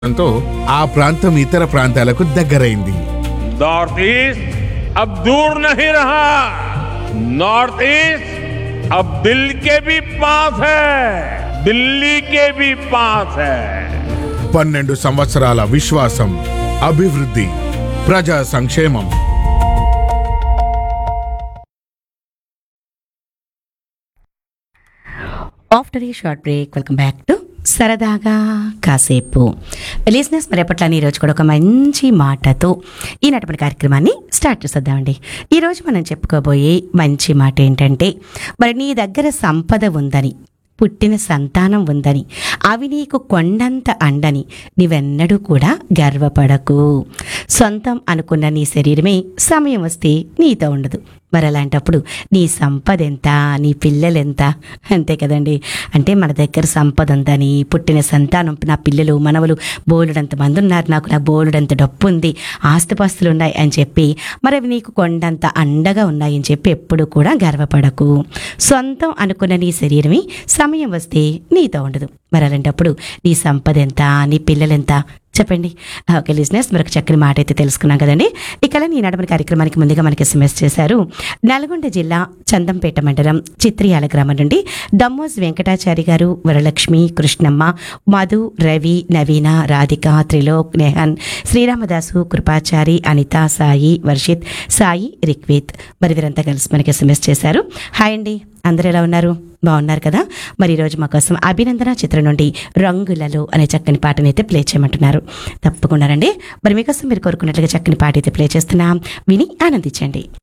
తో ఆ ప్రాంతం ఇతర ప్రాంతాలకు దగ్గరైంది नॉर्थ ईस्ट अब दूर नहीं रहा नॉर्थ ईस्ट अब दिल के भी पास है दिल्ली के भी पास है పన్నెండు సంవత్సరాల విశ్వాసం అభివృద్ధి ప్రజా సంక్షేమం ఆఫ్టర్ ఈ short break welcome back to సరదాగా కాసేపు లిజినెస్ మరి ఎప్పట్లానే ఈరోజు కూడా ఒక మంచి మాటతో ఈనాటి కార్యక్రమాన్ని స్టార్ట్ చేసేద్దామండి ఈరోజు మనం చెప్పుకోబోయే మంచి మాట ఏంటంటే మరి నీ దగ్గర సంపద ఉందని పుట్టిన సంతానం ఉందని అవి నీకు కొండంత అండని నీవెన్నడూ కూడా గర్వపడకు సొంతం అనుకున్న నీ శరీరమే సమయం వస్తే నీతో ఉండదు మరి అలాంటప్పుడు నీ సంపద ఎంత నీ పిల్లలెంత అంతే కదండి అంటే మన దగ్గర సంపద ఉందని పుట్టిన సంతానం నా పిల్లలు మనవలు బోలుడంత మంది ఉన్నారు నాకు నా బోలుడంత డబ్బు ఉంది ఆస్తిపాస్తులు ఉన్నాయి అని చెప్పి మరి అవి నీకు కొండంత అండగా ఉన్నాయి అని చెప్పి ఎప్పుడు కూడా గర్వపడకు సొంతం అనుకున్న నీ శరీరమే సమయం వస్తే నీతో ఉండదు మరి అలాంటప్పుడు నీ సంపద ఎంత నీ పిల్లలెంత చెప్పండి ఓకే లిజినెస్ మరొక చక్కని మాట అయితే తెలుసుకున్నాం కదండి ఇక నీ నడమని కార్యక్రమానికి ముందుగా మనకి ఎస్ఎంఎస్ చేశారు నల్గొండ జిల్లా చందంపేట మండలం చిత్రియాల గ్రామం నుండి దమ్మోజ్ వెంకటాచారి గారు వరలక్ష్మి కృష్ణమ్మ మధు రవి నవీన రాధిక త్రిలోక్ నెహన్ శ్రీరామదాసు కృపాచారి అనిత సాయి వర్షిత్ సాయి రిక్వేత్ మరి వీరంతా కలిసి మనకి ఎస్ఎంఎస్ చేశారు హాయ్ అండి అందరు ఎలా ఉన్నారు బాగున్నారు కదా మరి ఈరోజు మా కోసం అభినందన చిత్రం నుండి రంగులలో అనే చక్కని పాటని అయితే ప్లే చేయమంటున్నారు తప్పకుండా రండి మరి మీకోసం మీరు కోరుకున్నట్లుగా చక్కని పాట అయితే ప్లే చేస్తున్నాం విని ఆనందించండి